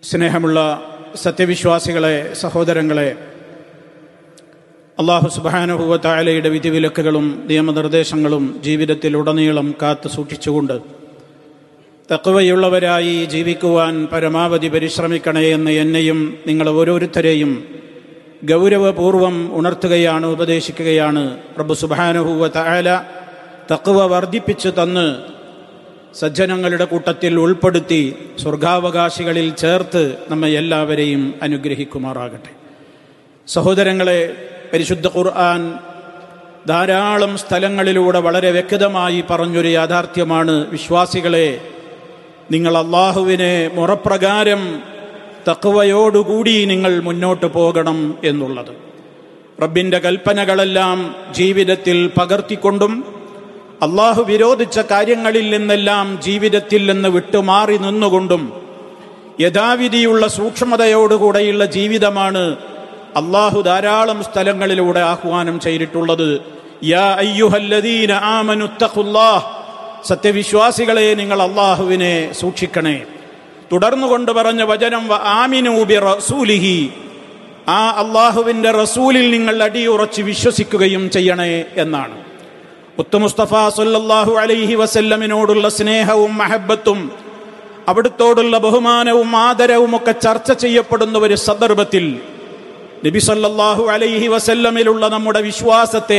സ്നേഹമുള്ള സത്യവിശ്വാസികളെ സഹോദരങ്ങളെ അള്ളാഹു സുബാനുഭവത്തായാലയുടെ വിധിവിലക്കുകളും നിയമനിർദ്ദേശങ്ങളും ജീവിതത്തിൽ ഉടനീളം കാത്തു സൂക്ഷിച്ചുകൊണ്ട് തക്കവയുള്ളവരായി ജീവിക്കുവാൻ പരമാവധി പരിശ്രമിക്കണേ എന്ന് എന്നെയും നിങ്ങൾ ഓരോരുത്തരെയും ഗൗരവപൂർവം ഉണർത്തുകയാണ് ഉപദേശിക്കുകയാണ് പ്രഭു സുബാനുഭൂവ തായാല തക്കവ വർദ്ധിപ്പിച്ചു തന്ന് സജ്ജനങ്ങളുടെ കൂട്ടത്തിൽ ഉൾപ്പെടുത്തി സ്വർഗാവകാശികളിൽ ചേർത്ത് നമ്മെ എല്ലാവരെയും അനുഗ്രഹിക്കുമാറാകട്ടെ സഹോദരങ്ങളെ പരിശുദ്ധ ഖുർആൻ ധാരാളം സ്ഥലങ്ങളിലൂടെ വളരെ വ്യക്തമായി പറഞ്ഞൊരു യാഥാർത്ഥ്യമാണ് വിശ്വാസികളെ നിങ്ങൾ അള്ളാഹുവിനെ മുറപ്രകാരം തക്കവയോടുകൂടി നിങ്ങൾ മുന്നോട്ട് പോകണം എന്നുള്ളത് റബ്ബിൻ്റെ കൽപ്പനകളെല്ലാം ജീവിതത്തിൽ പകർത്തിക്കൊണ്ടും അള്ളാഹു വിരോധിച്ച കാര്യങ്ങളിൽ നിന്നെല്ലാം ജീവിതത്തിൽ നിന്ന് വിട്ടുമാറി നിന്നുകൊണ്ടും യഥാവിധിയുള്ള സൂക്ഷ്മതയോടുകൂടെയുള്ള ജീവിതമാണ് അള്ളാഹു ധാരാളം സ്ഥലങ്ങളിലൂടെ ആഹ്വാനം ചെയ്തിട്ടുള്ളത് യാ അയ്യുഹല്ലദീന ആമനുത്തഖുല്ലാഹ് സത്യവിശ്വാസികളെ നിങ്ങൾ അള്ളാഹുവിനെ സൂക്ഷിക്കണേ തുടർന്നുകൊണ്ട് പറഞ്ഞ വചനം വ ആമിനൂബി റസൂലിഹി ആ അള്ളാഹുവിന്റെ റസൂലിൽ നിങ്ങൾ അടിയുറച്ച് വിശ്വസിക്കുകയും ചെയ്യണേ എന്നാണ് മുസ്തഫ സല്ലല്ലാഹു അലൈഹി വസല്ലമിനോടുള്ള സ്നേഹവും മഹബത്തും അവിടുത്തോടുള്ള ബഹുമാനവും ആദരവും ഒക്കെ ചർച്ച ചെയ്യപ്പെടുന്ന ഒരു സന്ദർഭത്തിൽ നബി സല്ലല്ലാഹു അലൈഹി വസല്ലമിലുള്ള നമ്മുടെ വിശ്വാസത്തെ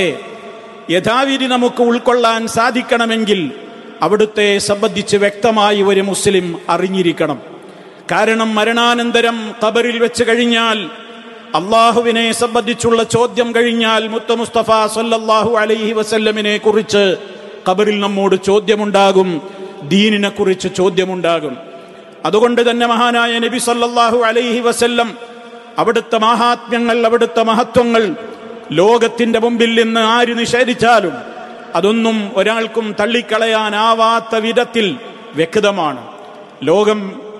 യഥാവിധി നമുക്ക് ഉൾക്കൊള്ളാൻ സാധിക്കണമെങ്കിൽ അവിടുത്തെ സംബന്ധിച്ച് വ്യക്തമായി ഒരു മുസ്ലിം അറിഞ്ഞിരിക്കണം കാരണം മരണാനന്തരം ഖബറിൽ വെച്ച് കഴിഞ്ഞാൽ അള്ളാഹുവിനെ സംബന്ധിച്ചുള്ള ചോദ്യം കഴിഞ്ഞാൽ മുത്ത മുസ്തഫ സല്ലല്ലാഹു അലൈഹി വസല്ലമിനെ കുറിച്ച് ഖബറിൽ നമ്മോട് ചോദ്യമുണ്ടാകും ദീനിനെ കുറിച്ച് ചോദ്യമുണ്ടാകും അതുകൊണ്ട് തന്നെ മഹാനായ നബി സല്ലല്ലാഹു അലൈഹി വസല്ലം അവിടുത്തെ മഹാത്മ്യങ്ങൾ അവിടുത്തെ മഹത്വങ്ങൾ ലോകത്തിന്റെ മുമ്പിൽ നിന്ന് ആര് നിഷേധിച്ചാലും അതൊന്നും ഒരാൾക്കും തള്ളിക്കളയാനാവാത്ത വിധത്തിൽ വ്യക്തമാണ് ലോകം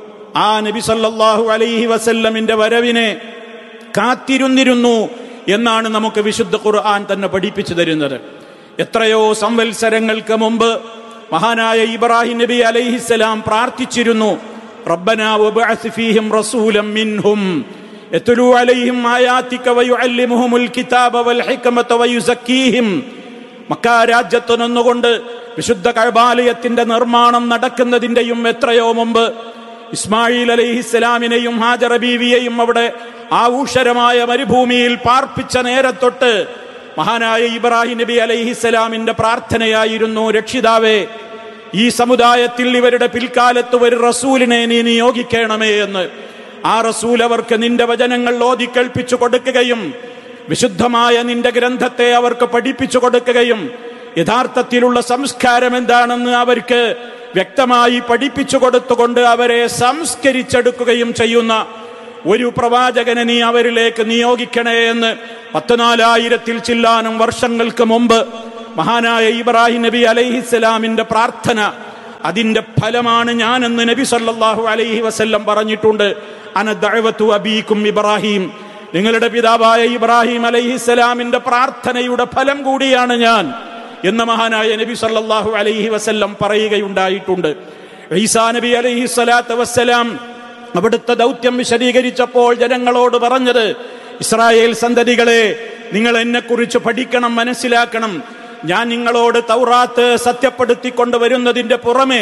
ആ നബി സല്ലല്ലാഹു അലൈഹി വസല്ലമിന്റെ വരവിനെ കാത്തിരുന്നിരുന്നു എന്നാണ് നമുക്ക് വിശുദ്ധ ഖുർആൻ തന്നെ പഠിപ്പിച്ചു തരുന്നത് എത്രയോ സംവത്സരങ്ങൾക്ക് മുമ്പ് മഹാനായ ഇബ്രാഹിം നബി അലൈഹിസ്സലാം പ്രാർത്ഥിച്ചിരുന്നു റബ്ബന വബഅസ് ഫീഹിം റസൂലം മിൻഹും യത്ലു അലൈഹിം ആയാതിക വയുഅല്ലിമുഹുൽ കിതാബ വൽ ഹിക്മത വയുസക്കീഹിം മക്ക രാജ്യത്ത് നിന്നുകൊണ്ട് വിശുദ്ധ കഴബാലയത്തിന്റെ നിർമ്മാണം നടക്കുന്നതിന്റെയും എത്രയോ മുമ്പ് ഇസ്മായിൽ അലൈഹിസ്സലാമിനെയും ഹാജറ ബീവിയെയും അവിടെ ആ ഊഷരമായ മരുഭൂമിയിൽ പാർപ്പിച്ച നേരത്തൊട്ട് മഹാനായ ഇബ്രാഹിം നബി അലൈഹിസ്സലാമിന്റെ പ്രാർത്ഥനയായിരുന്നു രക്ഷിതാവേ ഈ സമുദായത്തിൽ ഇവരുടെ പിൽക്കാലത്ത് ഒരു റസൂലിനെ നീ നിയോഗിക്കണമേ എന്ന് ആ റസൂൽ അവർക്ക് നിന്റെ വചനങ്ങൾ ഓതി കേൾപ്പിച്ചു കൊടുക്കുകയും വിശുദ്ധമായ നിന്റെ ഗ്രന്ഥത്തെ അവർക്ക് പഠിപ്പിച്ചു കൊടുക്കുകയും യഥാർത്ഥത്തിലുള്ള സംസ്കാരം എന്താണെന്ന് അവർക്ക് വ്യക്തമായി പഠിപ്പിച്ചു കൊടുത്തുകൊണ്ട് അവരെ സംസ്കരിച്ചെടുക്കുകയും ചെയ്യുന്ന ഒരു പ്രവാചകനെ നീ അവരിലേക്ക് നിയോഗിക്കണേ എന്ന് പത്തുനാലായിരത്തിൽ ചില്ലാനും വർഷങ്ങൾക്ക് മുമ്പ് മഹാനായ ഇബ്രാഹിം നബി അലൈഹിസ്സലാമിന്റെ പ്രാർത്ഥന അതിന്റെ ഫലമാണ് ഞാനെന്ന് നബി സല്ലല്ലാഹു അലൈഹി വസല്ലം പറഞ്ഞിട്ടുണ്ട് അന ദഅവത്തു അബീക്കും ഇബ്രാഹിം നിങ്ങളുടെ പിതാവായ ഇബ്രാഹിം അലൈഹിസ്സലാമിന്റെ പ്രാർത്ഥനയുടെ ഫലം കൂടിയാണ് ഞാൻ എന്ന മഹാനായ നബി സല്ലല്ലാഹു അലൈഹി വസല്ലം പറയുകയുണ്ടായിട്ടുണ്ട് ഈസാ നബി അലൈഹി സ്വലാത്തു വസ്സലാം അവിടുത്തെ ദൗത്യം വിശദീകരിച്ചപ്പോൾ ജനങ്ങളോട് പറഞ്ഞത് ഇസ്രായേൽ സന്തതികളെ നിങ്ങൾ എന്നെക്കുറിച്ച് പഠിക്കണം മനസ്സിലാക്കണം ഞാൻ നിങ്ങളോട് തൗറാത്ത് സത്യപ്പെടുത്തിക്കൊണ്ട് വരുന്നതിന്റെ പുറമെ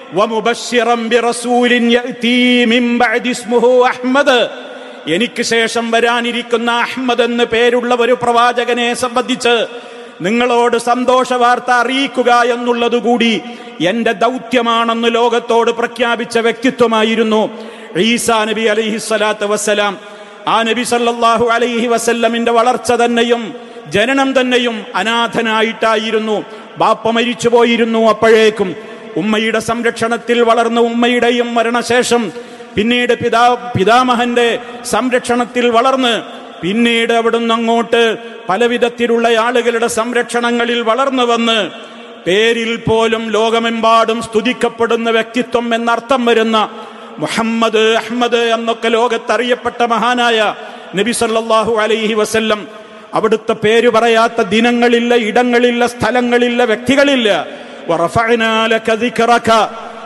അഹ്മദ് എനിക്ക് ശേഷം വരാനിരിക്കുന്ന അഹ്മദ് എന്ന് പേരുള്ള ഒരു പ്രവാചകനെ സംബന്ധിച്ച് നിങ്ങളോട് സന്തോഷ വാർത്ത അറിയിക്കുക എന്നുള്ളതുകൂടി എന്റെ ദൗത്യമാണെന്ന് ലോകത്തോട് പ്രഖ്യാപിച്ച വ്യക്തിത്വമായിരുന്നു ഈസാ നബി അലൈഹി സ്വലാത്ത് വസ്സലാം ആ നബി സല്ലല്ലാഹു അലൈഹി വസല്ലമിന്റെ വളർച്ച തന്നെയും ജനനം തന്നെയും അനാഥനായിട്ടായിരുന്നു ബാപ്പ മരിച്ചു പോയിരുന്നു അപ്പോഴേക്കും ഉമ്മയുടെ സംരക്ഷണത്തിൽ വളർന്ന ഉമ്മയുടെയും മരണശേഷം പിന്നീട് പിതാ പിതാമഹന്റെ സംരക്ഷണത്തിൽ വളർന്ന് പിന്നീട് അവിടുന്ന് അങ്ങോട്ട് പലവിധത്തിലുള്ള ആളുകളുടെ സംരക്ഷണങ്ങളിൽ വളർന്നു വന്ന് പേരിൽ പോലും ലോകമെമ്പാടും സ്തുതിക്കപ്പെടുന്ന വ്യക്തിത്വം എന്നർത്ഥം വരുന്ന മുഹമ്മദ് അഹമ്മദ് എന്നൊക്കെ ലോകത്തറിയപ്പെട്ട മഹാനായ നബി സല്ലല്ലാഹു അലൈഹി വസല്ലം അവിടുത്തെ പേര് പറയാത്ത ദിനങ്ങളില്ല ഇടങ്ങളില്ല സ്ഥലങ്ങളില്ല വ്യക്തികളില്ല വറഫഅനാ ലക ദിക്റക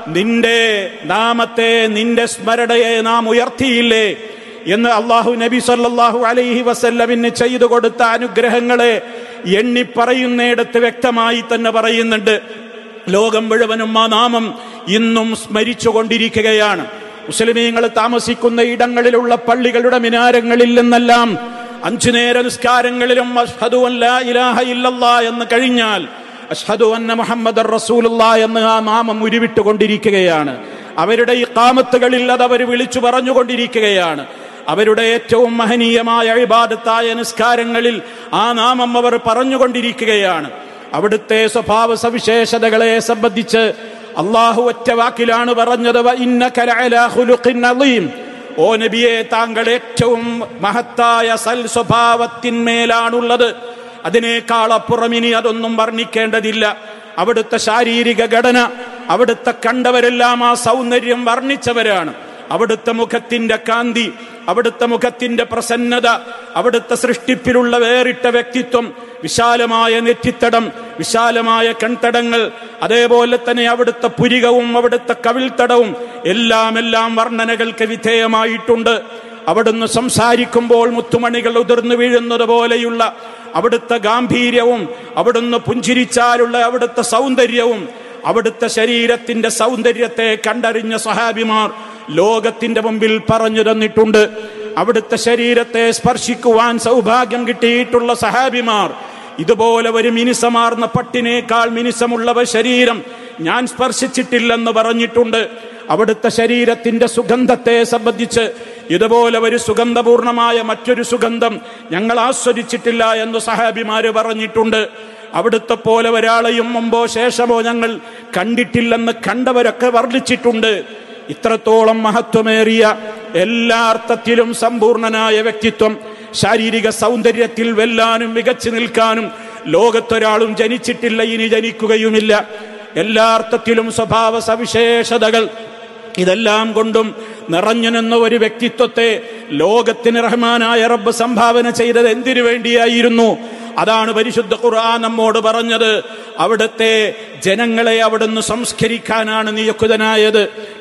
നിന്റെ നാമത്തെ നിന്റെ സ്മരണയെ നാം ഉയർത്തിയില്ലേ എന്ന് അള്ളാഹു നബി സല്ലല്ലാഹു അലൈഹി വസല്ലമിന് ചെയ്തു കൊടുത്ത അനുഗ്രഹങ്ങളെ എണ്ണി പറയുന്നിടത്ത് വ്യക്തമായി തന്നെ പറയുന്നുണ്ട് ലോകം മുഴുവനും ആ നാമം ഇന്നും സ്മരിച്ചുകൊണ്ടിരിക്കുകയാണ് മുസ്ലിമീങ്ങൾ താമസിക്കുന്ന ഇടങ്ങളിലുള്ള പള്ളികളുടെ മിനാരങ്ങളിൽ നിന്നെല്ലാം അഞ്ചു നേര നിസ്കാരങ്ങളിലും അഷ്ഹദു അൻ ലാ ഇലാഹ ഇല്ലല്ലാ എന്ന് കഴിഞ്ഞാൽ അഷ്ഹദു അന്ന മുഹമ്മദ് റസൂലുള്ള എന്ന് ആ നാമം ഉരുവിട്ടുകൊണ്ടിരിക്കുകയാണ് അവരുടെ ഈ കാമത്തുകളിൽ അത് അവർ വിളിച്ചു പറഞ്ഞുകൊണ്ടിരിക്കുകയാണ് അവരുടെ ഏറ്റവും മഹനീയമായ അഴിബാദത്തായ നിസ്കാരങ്ങളിൽ ആ നാമം അവർ പറഞ്ഞുകൊണ്ടിരിക്കുകയാണ് അവിടുത്തെ സ്വഭാവ സവിശേഷതകളെ സംബന്ധിച്ച് അള്ളാഹു ഒറ്റ വാക്കിലാണ് പറഞ്ഞത് "വ ഇന്നക ലഅലാ ഖുലുഖിൻ അളീം." ഓ നബിയെ താങ്കൾ ഏറ്റവും മഹത്തായ സൽ സ്വഭാവത്തിന്മേലാണുള്ളത് അതിനേക്കാൾ അപ്പുറം ഇനി അതൊന്നും വർണ്ണിക്കേണ്ടതില്ല അവിടുത്തെ ശാരീരിക ഘടന അവിടുത്തെ കണ്ടവരെല്ലാം ആ സൗന്ദര്യം വർണ്ണിച്ചവരാണ് അവിടുത്തെ മുഖത്തിന്റെ കാന്തി അവിടുത്തെ മുഖത്തിന്റെ പ്രസന്നത അവിടുത്തെ സൃഷ്ടിപ്പിലുള്ള വേറിട്ട വ്യക്തിത്വം വിശാലമായ നെറ്റിത്തടം വിശാലമായ കൺതടങ്ങൾ അതേപോലെ തന്നെ അവിടുത്തെ പുരികവും അവിടുത്തെ കവിൾത്തടവും എല്ലാം എല്ലാം വർണ്ണനകൾക്ക് വിധേയമായിട്ടുണ്ട് അവിടുന്ന് സംസാരിക്കുമ്പോൾ മുത്തുമണികൾ ഉതിർന്നു വീഴുന്നത് പോലെയുള്ള അവിടുത്തെ ഗാംഭീര്യവും അവിടുന്ന് പുഞ്ചിരിച്ചാലുള്ള അവിടുത്തെ സൗന്ദര്യവും അവിടുത്തെ ശരീരത്തിന്റെ സൗന്ദര്യത്തെ കണ്ടറിഞ്ഞ സഹാബിമാർ ലോകത്തിന്റെ മുമ്പിൽ പറഞ്ഞു തന്നിട്ടുണ്ട് അവിടുത്തെ ശരീരത്തെ സ്പർശിക്കുവാൻ സൗഭാഗ്യം കിട്ടിയിട്ടുള്ള സഹാബിമാർ ഇതുപോലെ ഒരു മിനിസമാർന്ന പട്ടിനേക്കാൾ മിനിസമുള്ളവ ശരീരം ഞാൻ സ്പർശിച്ചിട്ടില്ലെന്ന് പറഞ്ഞിട്ടുണ്ട് അവിടുത്തെ ശരീരത്തിന്റെ സുഗന്ധത്തെ സംബന്ധിച്ച് ഇതുപോലെ ഒരു സുഗന്ധപൂർണമായ മറ്റൊരു സുഗന്ധം ഞങ്ങൾ ആസ്വദിച്ചിട്ടില്ല എന്ന് സഹാബിമാര് പറഞ്ഞിട്ടുണ്ട് അവിടുത്തെ പോലെ ഒരാളെയും മുമ്പോ ശേഷമോ ഞങ്ങൾ കണ്ടിട്ടില്ലെന്ന് കണ്ടവരൊക്കെ വർണ്ണിച്ചിട്ടുണ്ട് ഇത്രത്തോളം മഹത്വമേറിയ എല്ലാ അർത്ഥത്തിലും സമ്പൂർണനായ വ്യക്തിത്വം ശാരീരിക സൗന്ദര്യത്തിൽ വെല്ലാനും മികച്ചു നിൽക്കാനും ലോകത്തൊരാളും ജനിച്ചിട്ടില്ല ഇനി ജനിക്കുകയുമില്ല എല്ലാ അർത്ഥത്തിലും സ്വഭാവ സവിശേഷതകൾ ഇതെല്ലാം കൊണ്ടും നിറഞ്ഞു നിന്ന ഒരു വ്യക്തിത്വത്തെ ലോകത്തിന് റഹ്മാനായ റബ്ബ് സംഭാവന ചെയ്തത് എന്തിനു വേണ്ടിയായിരുന്നു അതാണ് പരിശുദ്ധ ഖുർആൻ നമ്മോട് പറഞ്ഞത് അവിടുത്തെ ജനങ്ങളെ അവിടുന്ന് സംസ്കരിക്കാനാണ് നിയുക്തനായത്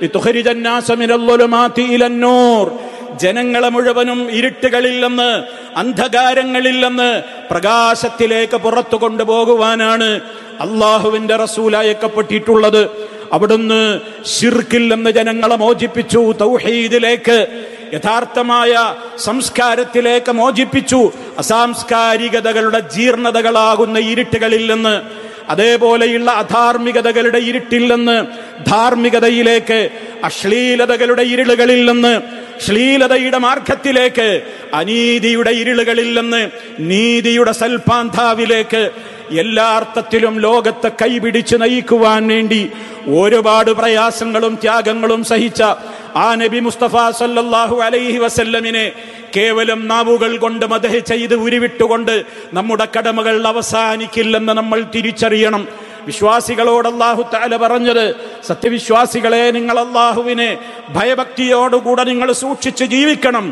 ഇലന്നൂർ ജനങ്ങളെ മുഴുവനും ഇരുട്ടുകളിൽ നിന്ന് അന്ധകാരങ്ങളിൽ നിന്ന് പ്രകാശത്തിലേക്ക് പുറത്തു കൊണ്ടുപോകുവാനാണ് അള്ളാഹുവിന്റെ റസൂൽ അയക്കപ്പെട്ടിട്ടുള്ളത് അവിടുന്ന് ഷിർക്കിൽ നിന്ന് ജനങ്ങളെ മോചിപ്പിച്ചു തൗഹീദിലേക്ക് യഥാർത്ഥമായ സംസ്കാരത്തിലേക്ക് മോചിപ്പിച്ചു അസാംസ്കാരികതകളുടെ ജീർണതകളാകുന്ന ഇരുട്ടുകളിൽ നിന്ന് അതേപോലെയുള്ള അധാർമികതകളുടെ ഇരുട്ടിൽ നിന്ന് ധാർമ്മികതയിലേക്ക് അശ്ലീലതകളുടെ ഇരുളുകളിൽ നിന്ന് ശ്ലീലതയുടെ മാർഗത്തിലേക്ക് അനീതിയുടെ ഇരുളുകളിൽ നിന്ന് നീതിയുടെ സൽപാന്താവിലേക്ക് എല്ലാ അർത്ഥത്തിലും ലോകത്തെ കൈപിടിച്ച് നയിക്കുവാൻ വേണ്ടി ഒരുപാട് പ്രയാസങ്ങളും ത്യാഗങ്ങളും സഹിച്ച ആ നബി മുസ്തഫ സല്ലല്ലാഹു അലൈഹി വസല്ലമിനെ കേവലം നാവുകൾ കൊണ്ട് മദഹ ചെയ്ത് ഉരുവിട്ടുകൊണ്ട് നമ്മുടെ കടമകൾ അവസാനിക്കില്ലെന്ന് നമ്മൾ തിരിച്ചറിയണം വിശ്വാസികളോട് അള്ളാഹു താല പറഞ്ഞത് സത്യവിശ്വാസികളെ നിങ്ങൾ അള്ളാഹുവിനെ ഭയഭക്തിയോടുകൂടെ നിങ്ങൾ സൂക്ഷിച്ച് ജീവിക്കണം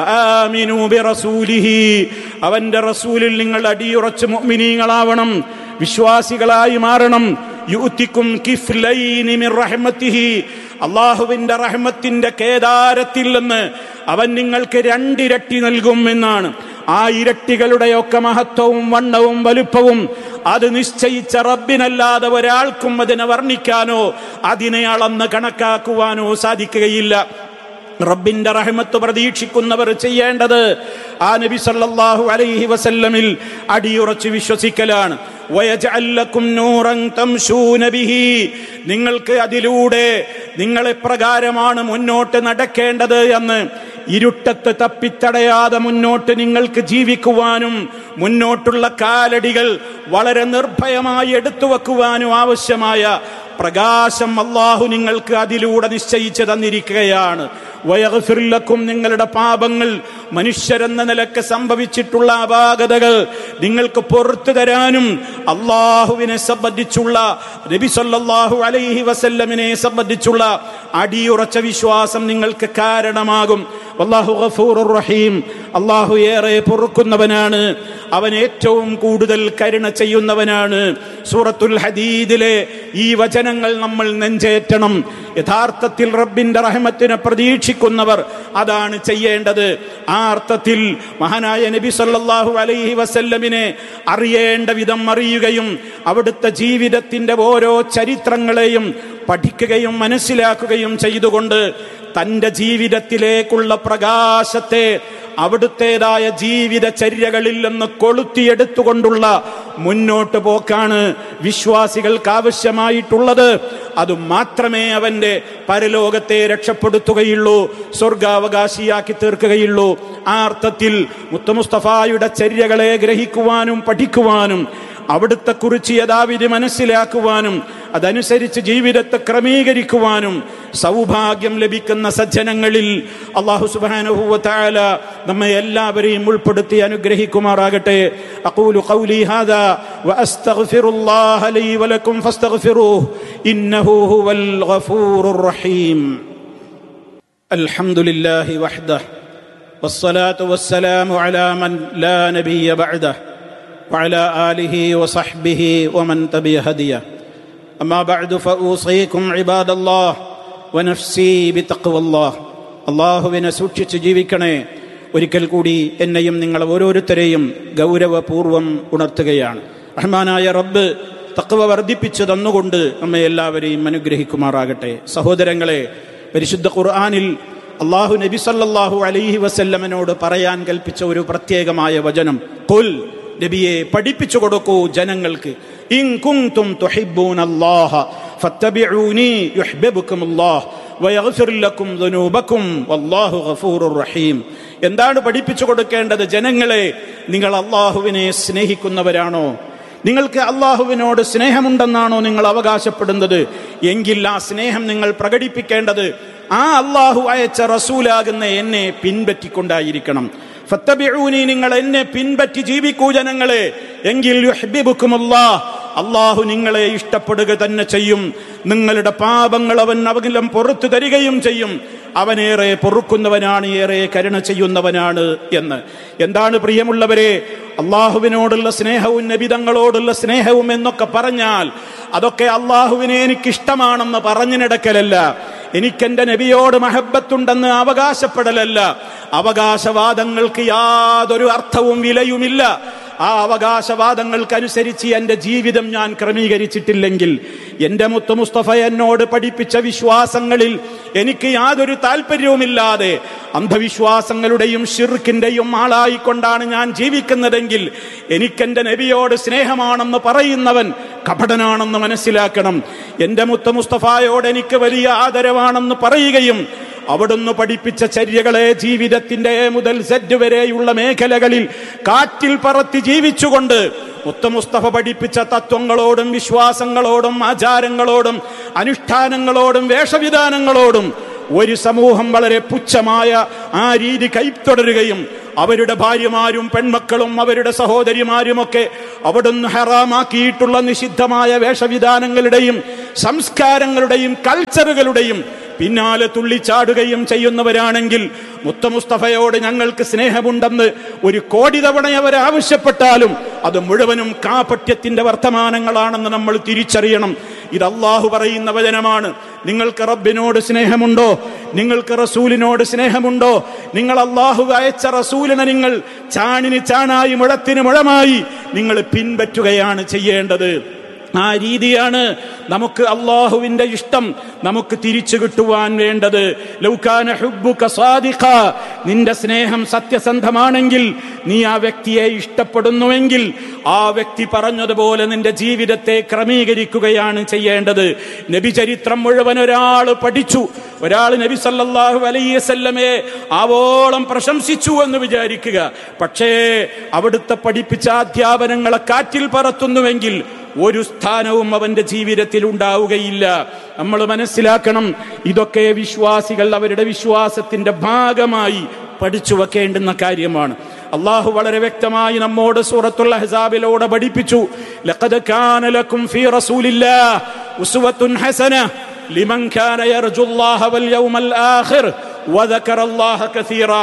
വആമിനൂ ബിറസൂലിഹി അവന്റെ റസൂലിൽ നിങ്ങൾ അടിയുറച്ച് മുഅ്മിനീങ്ങളാവണം വിശ്വാസികളായി മാറണം യുത്തിക്കും കിഫ്ലൈനി മിർ റഹ്മത്തിഹി അള്ളാഹുവിന്റെ റഹ്മത്തിന്റെ കേദാരത്തിൽ നിന്ന് അവൻ നിങ്ങൾക്ക് രണ്ടിരട്ടി നൽകും എന്നാണ് ആ ഇരട്ടികളുടെയൊക്കെ മഹത്വവും വണ്ണവും വലുപ്പവും അത് നിശ്ചയിച്ച റബ്ബിനല്ലാതെ ഒരാൾക്കും അതിനെ വർണ്ണിക്കാനോ അതിനെ അളന്ന് കണക്കാക്കുവാനോ സാധിക്കുകയില്ല റബ്ബിന്റെ റഹ്മത്ത് പ്രതീക്ഷിക്കുന്നവർ ചെയ്യേണ്ടത് ആ നബി സല്ലല്ലാഹു അലൈഹി വസല്ലമിൽ അടിയുറച്ച് വിശ്വസിക്കലാണ് വയജഅല്ലക്കും നൂറൻ തംശൂന ബിഹി നിങ്ങൾക്ക് അതിലൂടെ നിങ്ങൾ എപ്രകാരമാണ് മുന്നോട്ട് നടക്കേണ്ടത് എന്ന് ഇരുട്ടത്ത് തപ്പിത്തടയാതെ മുന്നോട്ട് നിങ്ങൾക്ക് ജീവിക്കുവാനും മുന്നോട്ടുള്ള കാലടികൾ വളരെ നിർഭയമായി എടുത്തു വെക്കുവാനും ആവശ്യമായ പ്രകാശം അള്ളാഹു നിങ്ങൾക്ക് അതിലൂടെ നിശ്ചയിച്ചു തന്നിരിക്കുകയാണ് വയഫിർലക്കും നിങ്ങളുടെ പാപങ്ങൾ മനുഷ്യരെന്ന നിലക്ക് സംഭവിച്ചിട്ടുള്ള അപാകതകൾ നിങ്ങൾക്ക് പുറത്തു തരാനും അള്ളാഹുവിനെ സംബന്ധിച്ചുള്ള നബി സല്ലല്ലാഹു അലൈഹി വസല്ലമിനെ സംബന്ധിച്ചുള്ള അടിയുറച്ച വിശ്വാസം നിങ്ങൾക്ക് കാരണമാകും അള്ളാഹു ഗഫൂറുർ റഹീം അള്ളാഹു ഏറെ പൊറുക്കുന്നവനാണ് അവൻ ഏറ്റവും കൂടുതൽ കരുണ ചെയ്യുന്നവനാണ് സൂറത്തുൽ ഹദീദിലെ ഈ വചനങ്ങൾ നമ്മൾ നെഞ്ചേറ്റണം യഥാർത്ഥത്തിൽ റബ്ബിന്റെ റഹ്മത്തിനെ പ്രതീക്ഷിക്കുന്നവർ അതാണ് ചെയ്യേണ്ടത് ആ അർത്ഥത്തിൽ മഹാനായ നബി സല്ലല്ലാഹു അലൈഹി വസല്ലമിനെ അറിയേണ്ട വിധം അറിയുകയും അവിടുത്തെ ജീവിതത്തിന്റെ ഓരോ ചരിത്രങ്ങളെയും പഠിക്കുകയും മനസ്സിലാക്കുകയും ചെയ്തുകൊണ്ട് തന്റെ ജീവിതത്തിലേക്കുള്ള പ്രകാശത്തെ അവിടുത്തേതായ ജീവിതചര്യകളിൽ നിന്ന് കൊളുത്തിയെടുത്തുകൊണ്ടുള്ള മുന്നോട്ട് പോക്കാണ് വിശ്വാസികൾക്ക് ആവശ്യമായിട്ടുള്ളത് അത് മാത്രമേ അവന്റെ പരലോകത്തെ രക്ഷപ്പെടുത്തുകയുള്ളൂ സ്വർഗാവകാശിയാക്കി തീർക്കുകയുള്ളൂ ആ അർത്ഥത്തിൽ മുത്തമുസ്തഫായുടെ ചര്യകളെ ഗ്രഹിക്കുവാനും പഠിക്കുവാനും അവിടുത്തെ കുറിച്ച് യഥാവിധി മനസ്സിലാക്കുവാനും അതനുസരിച്ച് ജീവിതത്തെ ക്രമീകരിക്കുവാനും സൗഭാഗ്യം ലഭിക്കുന്ന സജ്ജനങ്ങളിൽ അള്ളാഹു സുബാനുഭൂവത്തായ നമ്മെ എല്ലാവരെയും ഉൾപ്പെടുത്തി അനുഗ്രഹിക്കുമാറാകട്ടെ അഖൂലു ഖൗലി ഹാദാ വഅസ്തഗ്ഫിറുല്ലാഹ ലീ വലക്കും ഫസ്തഗ്ഫിറൂഹു ഇന്നഹു ഹുവൽ ഗഫൂറുർ റഹീം അൽഹംദുലില്ലാഹി വഹ്ദഹു والصلاة والسلام على من لا نبي بعده وعلى آله وصحبه ومن تبع هديه أما بعد فأوصيكم عباد الله ونفسي بتقوى الله അള്ളാഹുവിനെ സൂക്ഷിച്ച് ജീവിക്കണേ ഒരിക്കൽ കൂടി എന്നെയും നിങ്ങൾ ഓരോരുത്തരെയും ഗൗരവപൂർവം ഉണർത്തുകയാണ് റഹ്മാനായ റബ്ബ് തക്കവ വർദ്ധിപ്പിച്ചു തന്നുകൊണ്ട് നമ്മെ എല്ലാവരെയും അനുഗ്രഹിക്കുമാറാകട്ടെ സഹോദരങ്ങളെ പരിശുദ്ധ ഖുർആാനിൽ അള്ളാഹു നബി സല്ലല്ലാഹു അലൈഹി വസല്ലമനോട് പറയാൻ കൽപ്പിച്ച ഒരു പ്രത്യേകമായ വചനം കുൽ നബിയെ പഠിപ്പിച്ചു കൊടുക്കൂ ജനങ്ങൾക്ക് ഇൻ കുന്തും തുഹിബ്ബൂന അല്ലാഹ ഫത്തബിഊനി യുഹ്ബിബുക്കും അല്ലാഹ് വയഗ്ഫിർ ലക്കും ദുനൂബക്കും വല്ലാഹു ഗഫൂറുർ റഹീം എന്താണ് പഠിപ്പിച്ചു കൊടുക്കേണ്ടത് ജനങ്ങളെ നിങ്ങൾ അള്ളാഹുവിനെ സ്നേഹിക്കുന്നവരാണോ നിങ്ങൾക്ക് അള്ളാഹുവിനോട് സ്നേഹമുണ്ടെന്നാണോ നിങ്ങൾ അവകാശപ്പെടുന്നത് എങ്കിൽ ആ സ്നേഹം നിങ്ങൾ പ്രകടിപ്പിക്കേണ്ടത് ആ അള്ളാഹു അയച്ച റസൂലാകുന്ന എന്നെ പിൻപറ്റിക്കൊണ്ടായിരിക്കണം ഫത്തബിഊനി നിങ്ങൾ എന്നെ പിൻപറ്റി ജീവിക്കൂ ജനങ്ങളെ എങ്കിൽ യുഹ്ബിബുക്കുമുല്ലാഹ് അള്ളാഹു നിങ്ങളെ ഇഷ്ടപ്പെടുക തന്നെ ചെയ്യും നിങ്ങളുടെ പാപങ്ങൾ അവൻ അവകിലം പുറത്തു തരികയും ചെയ്യും അവനേറെ പൊറുക്കുന്നവനാണ് ഏറെ കരുണ ചെയ്യുന്നവനാണ് എന്ന് എന്താണ് പ്രിയമുള്ളവരെ അള്ളാഹുവിനോടുള്ള സ്നേഹവും നബിതങ്ങളോടുള്ള സ്നേഹവും എന്നൊക്കെ പറഞ്ഞാൽ അതൊക്കെ അള്ളാഹുവിനെ എനിക്കിഷ്ടമാണെന്ന് പറഞ്ഞിടക്കലല്ല എനിക്കെന്റെ നബിയോട് മഹബത്തുണ്ടെന്ന് അവകാശപ്പെടലല്ല അവകാശവാദങ്ങൾക്ക് യാതൊരു അർത്ഥവും വിലയുമില്ല ആ അവകാശവാദങ്ങൾക്കനുസരിച്ച് എൻ്റെ ജീവിതം ഞാൻ ക്രമീകരിച്ചിട്ടില്ലെങ്കിൽ എൻ്റെ മുത്തു മുസ്തഫ എന്നോട് പഠിപ്പിച്ച വിശ്വാസങ്ങളിൽ എനിക്ക് യാതൊരു താല്പര്യവുമില്ലാതെ അന്ധവിശ്വാസങ്ങളുടെയും ഷിർക്കിന്റെയും ആളായിക്കൊണ്ടാണ് ഞാൻ ജീവിക്കുന്നതെങ്കിൽ എനിക്കെന്റെ നബിയോട് സ്നേഹമാണെന്ന് പറയുന്നവൻ കപടനാണെന്ന് മനസ്സിലാക്കണം എൻ്റെ മുത്ത മുസ്തഫായോട് എനിക്ക് വലിയ ആദരവാണെന്ന് പറയുകയും അവിടുന്ന് പഠിപ്പിച്ച ചര്യകളെ ജീവിതത്തിന്റെ മുതൽ സെറ്റ് വരെയുള്ള മേഖലകളിൽ കാറ്റിൽ പറത്തി ജീവിച്ചുകൊണ്ട് മുത്തമുസ്തഫ പഠിപ്പിച്ച തത്വങ്ങളോടും വിശ്വാസങ്ങളോടും ആചാരങ്ങളോടും അനുഷ്ഠാനങ്ങളോടും വേഷവിധാനങ്ങളോടും ഒരു സമൂഹം വളരെ പുച്ഛമായ ആ രീതി കൈത്തൊടരുകയും അവരുടെ ഭാര്യമാരും പെൺമക്കളും അവരുടെ സഹോദരിമാരുമൊക്കെ അവിടുന്ന് ഹറാമാക്കിയിട്ടുള്ള നിഷിദ്ധമായ വേഷവിധാനങ്ങളുടെയും സംസ്കാരങ്ങളുടെയും കൾച്ചറുകളുടെയും പിന്നാലെ തുള്ളിച്ചാടുകയും ചെയ്യുന്നവരാണെങ്കിൽ മുത്തമുസ്തഫയോട് ഞങ്ങൾക്ക് സ്നേഹമുണ്ടെന്ന് ഒരു കോടി തവണ അവർ ആവശ്യപ്പെട്ടാലും അത് മുഴുവനും കാപട്യത്തിന്റെ വർത്തമാനങ്ങളാണെന്ന് നമ്മൾ തിരിച്ചറിയണം ഇത് അള്ളാഹു പറയുന്ന വചനമാണ് നിങ്ങൾക്ക് റബ്ബിനോട് സ്നേഹമുണ്ടോ നിങ്ങൾക്ക് റസൂലിനോട് സ്നേഹമുണ്ടോ നിങ്ങൾ അള്ളാഹു അയച്ച റസൂലിനെ നിങ്ങൾ ചാണിന് ചാണായി മുഴത്തിന് മുഴമായി നിങ്ങൾ പിൻപറ്റുകയാണ് ചെയ്യേണ്ടത് ആ രീതിയാണ് നമുക്ക് അള്ളാഹുവിന്റെ ഇഷ്ടം നമുക്ക് തിരിച്ചു കിട്ടുവാൻ വേണ്ടത് ലൗകാന ഹുബ്ബുക സാദിഖ നിന്റെ സ്നേഹം സത്യസന്ധമാണെങ്കിൽ നീ ആ വ്യക്തിയെ ഇഷ്ടപ്പെടുന്നുവെങ്കിൽ ആ വ്യക്തി പറഞ്ഞതുപോലെ നിന്റെ ജീവിതത്തെ ക്രമീകരിക്കുകയാണ് ചെയ്യേണ്ടത് നബി ചരിത്രം മുഴുവൻ ഒരാൾ പഠിച്ചു ഒരാൾ നബി സല്ലല്ലാഹു അലൈഹി വസല്ലമയെ ആവോളം പ്രശംസിച്ചു എന്ന് വിചാരിക്കുക പക്ഷേ അവിടുത്തെ പഠിപ്പിച്ച അധ്യാപനങ്ങളെ കാറ്റിൽ പറത്തുന്നുവെങ്കിൽ ഒരു സ്ഥാനവും അവന്റെ ജീവിതത്തിൽ ഉണ്ടാവുകയില്ല നമ്മൾ മനസ്സിലാക്കണം ഇതൊക്കെ വിശ്വാസികൾ അവരുടെ വിശ്വാസത്തിന്റെ ഭാഗമായി പഠിച്ചു വെക്കേണ്ടുന്ന കാര്യമാണ് അള്ളാഹു വളരെ വ്യക്തമായി നമ്മോട് സൂറത്തുൽ അഹ്സാബിലൂടെ പഠിപ്പിച്ചു ലഖദ് കാന ലക്കും ഫീ റസൂലില്ലാഹ് ഉസ്വത്തുൻ ഹസന ലിമൻ കാന യർജുല്ലാഹ വൽ യൗമൽ ആഖിർ വദക്കറ അല്ലാഹ കസീറ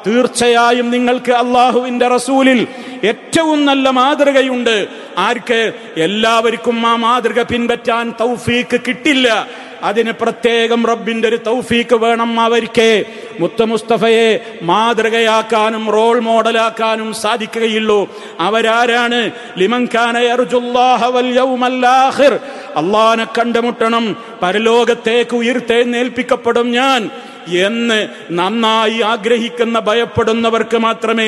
തീർച്ചയായും നിങ്ങൾക്ക് അള്ളാഹുവിന്റെ റസൂലിൽ ഏറ്റവും നല്ല മാതൃകയുണ്ട് ആർക്ക് എല്ലാവർക്കും ആ മാതൃക പിൻപറ്റാൻ തൗഫീക്ക് കിട്ടില്ല അതിന് പ്രത്യേകം റബ്ബിന്റെ ഒരു തൗഫീക്ക് വേണം അവർക്ക് മുത്ത മുസ്തഫയെ മാതൃകയാക്കാനും റോൾ മോഡലാക്കാനും സാധിക്കുകയുള്ളൂ അവരാരാണ് ലിമൻഖാന അള്ളാനെ കണ്ടുമുട്ടണം പരലോകത്തേക്ക് ഉയർത്തെഴുന്നേൽപ്പിക്കപ്പെടും ഞാൻ എന്ന് നന്നായി ആഗ്രഹിക്കുന്ന ഭയപ്പെടുന്നവർക്ക് മാത്രമേ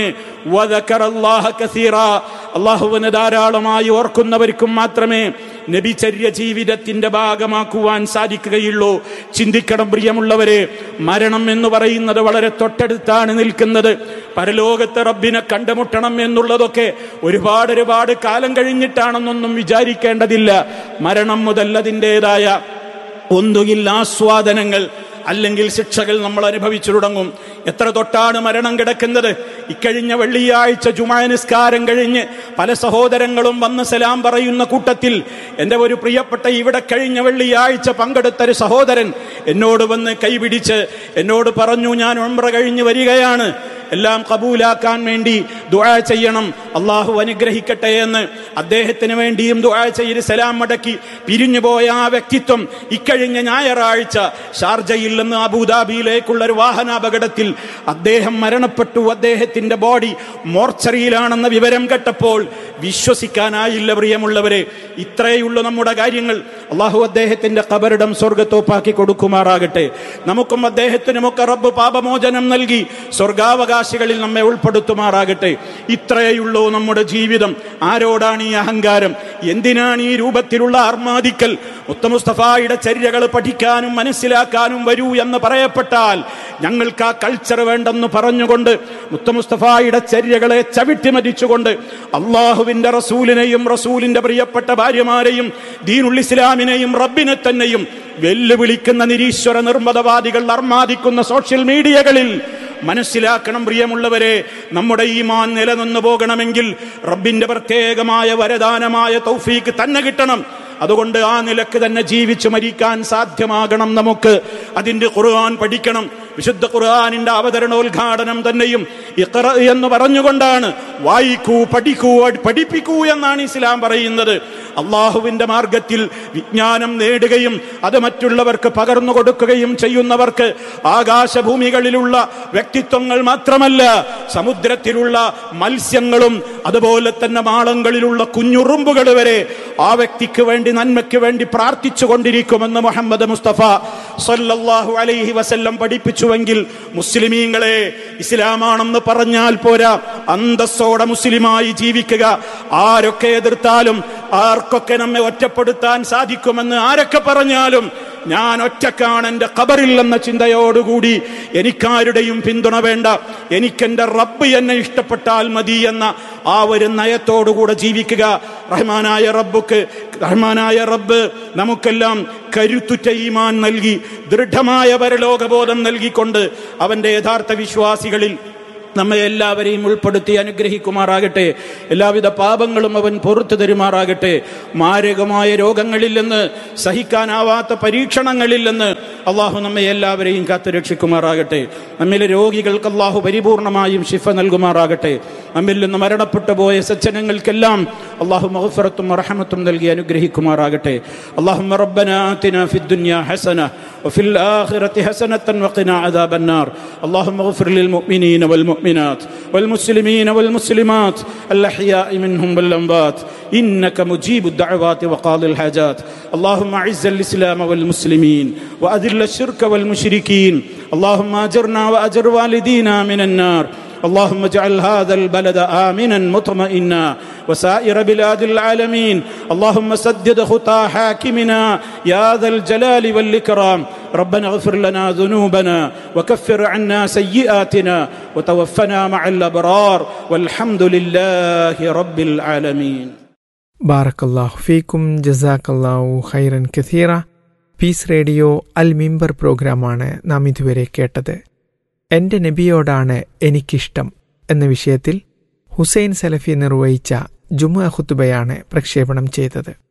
അള്ളാഹുവിന് ധാരാളമായി ഓർക്കുന്നവർക്കും മാത്രമേ നബിചര്യ ജീവിതത്തിന്റെ ഭാഗമാക്കുവാൻ സാധിക്കുകയുള്ളൂ ചിന്തിക്കണം പ്രിയമുള്ളവരെ മരണം എന്ന് പറയുന്നത് വളരെ തൊട്ടടുത്താണ് നിൽക്കുന്നത് പരലോകത്തെ റബ്ബിനെ കണ്ടുമുട്ടണം എന്നുള്ളതൊക്കെ ഒരുപാട് ഒരുപാട് കാലം കഴിഞ്ഞിട്ടാണെന്നൊന്നും വിചാരിക്കേണ്ടതില്ല മരണം മുതൽ അതിൻ്റെതായ ഒന്നുകിൽ ആസ്വാദനങ്ങൾ അല്ലെങ്കിൽ ശിക്ഷകൾ നമ്മൾ അനുഭവിച്ചു തുടങ്ങും എത്ര തൊട്ടാണ് മരണം കിടക്കുന്നത് ഇക്കഴിഞ്ഞ വെള്ളിയാഴ്ച ജുമാ നിസ്കാരം കഴിഞ്ഞ് പല സഹോദരങ്ങളും വന്ന് സലാം പറയുന്ന കൂട്ടത്തിൽ എൻ്റെ ഒരു പ്രിയപ്പെട്ട ഇവിടെ കഴിഞ്ഞ വെള്ളിയാഴ്ച പങ്കെടുത്ത ഒരു സഹോദരൻ എന്നോട് വന്ന് കൈപിടിച്ച് എന്നോട് പറഞ്ഞു ഞാൻ ഒമ്ര കഴിഞ്ഞ് വരികയാണ് എല്ലാം കബൂലാക്കാൻ വേണ്ടി ദുആ ചെയ്യണം അള്ളാഹു അനുഗ്രഹിക്കട്ടെ എന്ന് അദ്ദേഹത്തിന് വേണ്ടിയും ദുആ ചെയ്ത് സലാം മടക്കി പിരിഞ്ഞുപോയ ആ വ്യക്തിത്വം ഇക്കഴിഞ്ഞ ഞായറാഴ്ച ഷാർജയിൽ നിന്ന് അബുദാബിയിലേക്കുള്ള ഒരു വാഹനാപകടത്തിൽ അദ്ദേഹം മരണപ്പെട്ടു അദ്ദേഹത്തിന്റെ ബോഡി മോർച്ചറിയിലാണെന്ന വിവരം കേട്ടപ്പോൾ വിശ്വസിക്കാനായില്ല പ്രിയമുള്ളവരെ ഇത്രയുള്ളൂ നമ്മുടെ കാര്യങ്ങൾ അള്ളാഹു അദ്ദേഹത്തിന്റെ കബറിടം സ്വർഗത്തോപ്പാക്കി കൊടുക്കുമാറാകട്ടെ നമുക്കും അദ്ദേഹത്തിനുമൊക്കെ റബ്ബ് പാപമോചനം നൽകി സ്വർഗാവകാശികളിൽ നമ്മെ ഉൾപ്പെടുത്തുമാറാകട്ടെ ഇത്രയുള്ളൂ നമ്മുടെ ജീവിതം ആരോടാണ് ഈ അഹങ്കാരം എന്തിനാണ് ഈ രൂപത്തിലുള്ള അർമാദിക്കൽ മുത്തമുസ്തഫായുടെ ചര്യകൾ പഠിക്കാനും മനസ്സിലാക്കാനും വരൂ എന്ന് പറയപ്പെട്ടാൽ ഞങ്ങൾക്ക് ആ കൾച്ചർ വേണ്ടെന്ന് പറഞ്ഞുകൊണ്ട് മുത്തമുസ്തഫായുടെ ചര്യകളെ ചവിട്ടി മരിച്ചുകൊണ്ട് അള്ളാഹുവിന്റെ റസൂലിനെയും റസൂലിന്റെ പ്രിയപ്പെട്ട ഭാര്യമാരെയും ദീനുൽ ഇസ്ലാമിനെയും റബ്ബിനെ തന്നെയും വെല്ലുവിളിക്കുന്ന നിരീശ്വര നിർമ്മതവാദികൾ അർമാദിക്കുന്ന സോഷ്യൽ മീഡിയകളിൽ മനസ്സിലാക്കണം പ്രിയമുള്ളവരെ നമ്മുടെ ഈമാൻ നിലനിന്നു പോകണമെങ്കിൽ റബ്ബിന്റെ പ്രത്യേകമായ വരദാനമായ തൗഫീക്ക് തന്നെ കിട്ടണം അതുകൊണ്ട് ആ നിലക്ക് തന്നെ ജീവിച്ചു മരിക്കാൻ സാധ്യമാകണം നമുക്ക് അതിന്റെ ഖുർആൻ പഠിക്കണം വിശുദ്ധ ഖുർആാനിന്റെ അവതരണോദ്ഘാടനം തന്നെയും ഇഖ്റ എന്ന് പറഞ്ഞുകൊണ്ടാണ് വായിക്കൂ പഠിക്കൂ പഠിപ്പിക്കൂ എന്നാണ് ഇസ്ലാം പറയുന്നത് അള്ളാഹുവിന്റെ മാർഗത്തിൽ വിജ്ഞാനം നേടുകയും അത് മറ്റുള്ളവർക്ക് പകർന്നു കൊടുക്കുകയും ചെയ്യുന്നവർക്ക് ആകാശഭൂമികളിലുള്ള വ്യക്തിത്വങ്ങൾ മാത്രമല്ല സമുദ്രത്തിലുള്ള മത്സ്യങ്ങളും അതുപോലെ തന്നെ മാളങ്ങളിലുള്ള കുഞ്ഞുറുമ്പുകൾ വരെ ആ വ്യക്തിക്ക് വേണ്ടി നന്മയ്ക്ക് വേണ്ടി പ്രാർത്ഥിച്ചു കൊണ്ടിരിക്കുമെന്ന് മുഹമ്മദ് മുസ്തഫ സല്ലല്ലാഹു അലൈഹി വസല്ലം പഠിപ്പിച്ചുവെങ്കിൽ മുസ്ലിമീങ്ങളെ ഇസ്ലാമാണെന്ന് പറഞ്ഞാൽ പോരാ അന്തസ്സോടെ മുസ്ലിമായി ജീവിക്കുക ആരൊക്കെ എതിർത്താലും ആർക്കൊക്കെ നമ്മെ ഒറ്റപ്പെടുത്താൻ സാധിക്കുമെന്ന് ആരൊക്കെ പറഞ്ഞാലും ഞാൻ ഒറ്റക്കാണ് എൻ്റെ ഖബറിൽ എന്ന ചിന്തയോടുകൂടി എനിക്കാരുടെയും പിന്തുണ വേണ്ട എനിക്കെന്റെ റബ്ബ് എന്നെ ഇഷ്ടപ്പെട്ടാൽ മതി എന്ന ആ ഒരു നയത്തോടുകൂടെ ജീവിക്കുക റഹ്മാനായ റബ്ബുക്ക് റഹ്മാനായ റബ്ബ് നമുക്കെല്ലാം കരുത്തുറ്റ ഈമാൻ നൽകി ദൃഢമായ പരലോകബോധം നൽകിക്കൊണ്ട് അവന്റെ യഥാർത്ഥ വിശ്വാസികളിൽ നമ്മെ എല്ലാവരെയും ഉൾപ്പെടുത്തി അനുഗ്രഹിക്കുമാറാകട്ടെ എല്ലാവിധ പാപങ്ങളും അവൻ പുറത്തു തരുമാറാകട്ടെ മാരകമായ രോഗങ്ങളിൽ നിന്ന് സഹിക്കാനാവാത്ത പരീക്ഷണങ്ങളിൽ നിന്ന് അള്ളാഹു നമ്മെ എല്ലാവരെയും കാത്തു രക്ഷിക്കുമാറാകട്ടെ നമ്മിലെ രോഗികൾക്ക് അള്ളാഹു പരിപൂർണമായും ശിഫ നൽകുമാറാകട്ടെ നമ്മിൽ നിന്ന് മരണപ്പെട്ടു പോയ സജ്ജനങ്ങൾക്കെല്ലാം അള്ളാഹു മഹഫറത്തും റഹമത്തും നൽകി അനുഗ്രഹിക്കുമാറാകട്ടെ അള്ളാഹു ربنا آتنا في الدنيا حسنة وفي الآخرة حسنة وقنا عذاب النار اللهم اغفر للمؤمنين والمؤمنات والمسلمين والمسلمات الأحياء منهم والأموات إنك مجيب الدعوات وقاضي الحاجات اللهم أعز الإسلام والمسلمين وأذل الشرك والمشركين اللهم أجرنا وأجر والدينا من النار اللهم اجعل هذا البلد امنا مطمئنا وسائر بلاد العالمين اللهم سدد خطى حاكمنا يا ذا الجلال والاكرام ربنا اغفر لنا ذنوبنا وكفر عنا سيئاتنا وتوفنا مع الابرار والحمد لله رب العالمين ബാറക്കല്ലാഹു ഫീക്കും ജസാക്കല്ലാഹു ഖൈറൻ കഥീറ പീസ് റേഡിയോ അൽ മിമ്പർ പ്രോഗ്രാമാണ് നാം ഇതുവരെ കേട്ടത് എൻ്റെ നബിയോടാണ് എനിക്കിഷ്ടം എന്ന വിഷയത്തിൽ ഹുസൈൻ സലഫി നിർവഹിച്ച ജുമുഅ ഖുത്തുബയാണ് പ്രക്ഷേപണം ചെയ്തത്